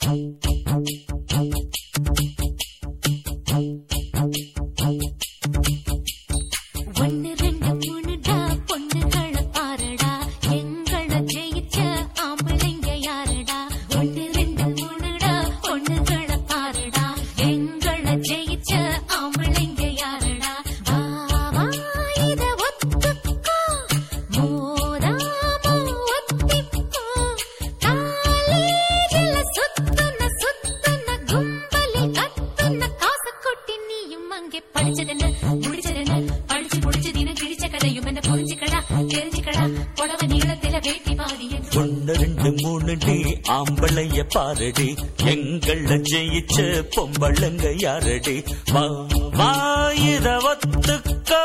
ஒன்னு ரெண்டு மூணுடா பொண்ணுகளை பாருடா எங்களை ஜெயிச்ச ஆம்பளைங்க யாருடா ஒன்னு ரெண்டு மூணுடா பொண்ணுகளை பாருடா எங்களை ஜெயிச்ச ஆம்பளைங்க யாருடா வா வா இத ஒத்துக்கோ மோதாம ஒத்திக்கோ காலேஜில சுத்துன சுத்துன கும்பலில் கத்துன காசு கொட்டி நீயும் அங்கே படிச்சதென்ன முடிச்சதென்ன படிச்சு முடிச்சதின கிழிச்ச கதையும் என்ன புரிஞ்சுக்கடா தெரிஞ்சுக்கடா புடவ நீளத்தில வேட்டி பாதி என்று ஒன்னு ரெண்டு மூணு டி ஆம்பளைய பாரடி எங்கள ஜெயிச்ச பொம்பளைங்க யாரடி வா வாயிர ஒத்துக்கோ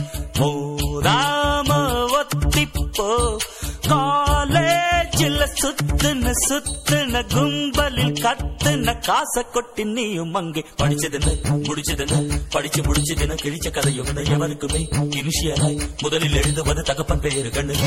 மோதாம ஒத்திப்போ காலேஜில் சுத்துன சுத்துன கும்பலில் கத்துன காசை கொட்டி நீயும் அங்கே படிச்சதுன்னு முடிச்சதுன்னு படிச்சு முடிச்சதுன்னு கிழிச்ச கதையும் எவருக்குமே இனிஷியலாய் முதலில் எழுதுவது தகப்பன் பெயரு கண்ணு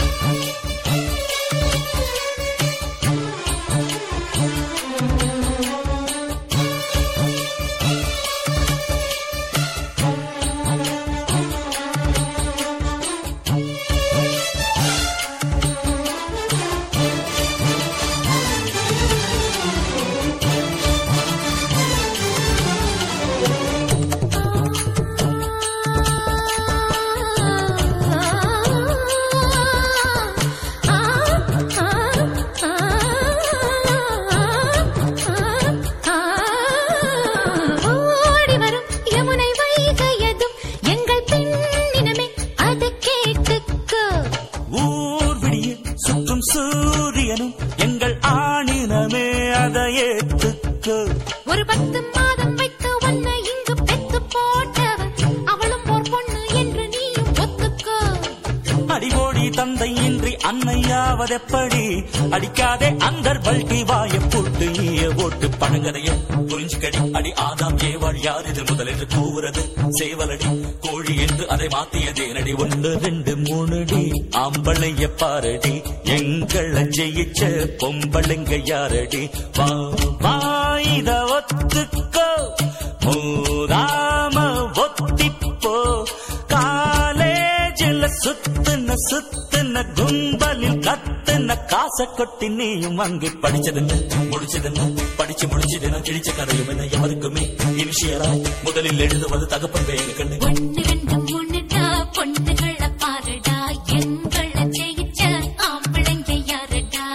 ஓடி வரும் யமுனை வைகையதும் எங்கள் பெண்ணினமே அதை கேட்டுக்கோ ஊர் விடிய சுற்றும் சூரியனும் எங்கள் ஆணினமே அதை ஏத்துக்கு ஒரு பத்து மாதம் வைத்து ஒன்னு இங்கு பெத்து போட்டவன் அவளும் ஓர் பொண்ணு என்று நீயும் ஒத்துக்கோ அடிவோடி தந்தை இன்றி அன்னையாவதெப்படி அடிக்காதே அந்த பல்கி வாய போட்டு ஈய ஓட்டு பணங்கதைய புரிஞ்சுக்கடி அடி ஆதாம் ஏவாள் யார் இது முதலென்று கூவுறது சேவலடி கோழி என்று அதை மாத்தியதே நடி ஒன்று ரெண்டு மூணு டி ஆம்பளைய பாரடி எங்களை ஜெயிச்ச பொம்பளைங்க யாரடி வா வாயித ஒத்துக்கோ மூதாம ஒத்திப்போ காலேஜில் சுத்துன சுத்துன கும்பலில் கத்துன காசை கொட்டி நீயும் அங்கே படிச்சதுன்னு முடிச்சதுன்னு படிச்சு முடிச்சதுன்னு கிழிச்ச கதையும் என்ன எவருக்குமே இனிஷியலாய் முதலில் எழுதுவது தகப்பன் பெயர் கண்ணு ஒன்னு ரெண்டு மூணுடா பொண்ணுகளை பாருடா எங்களை ஜெயிச்ச ஆம்பளைங்க யாருடா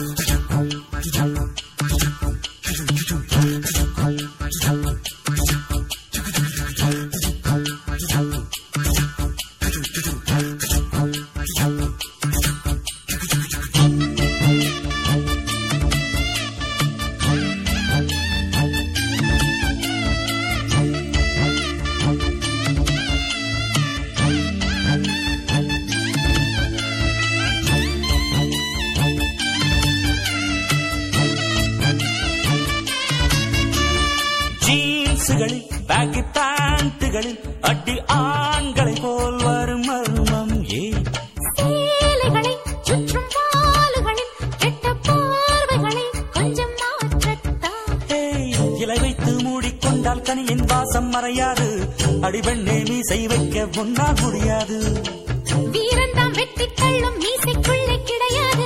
ஜீன்ஸுகளில் பேக்கி பேண்ட்டுகளில் அடி ஆண்களை போல் வரும் மர்மம் ஏன் சேலைகளை சுற்றும் வாளுகளில் கெட்ட பார்வைகளை கொஞ்சம் மாற்றத்தான் ஏய், இலை வைத்து மூடிக்கொண்டால் கனியின் வாசம் மறையாது அடிபெண்ணே மீசை வைக்க உன்னால் முடியாது வீரன்தாம் வெட்டி தள்ளும் மீசைக்குள்ளே கிடையாது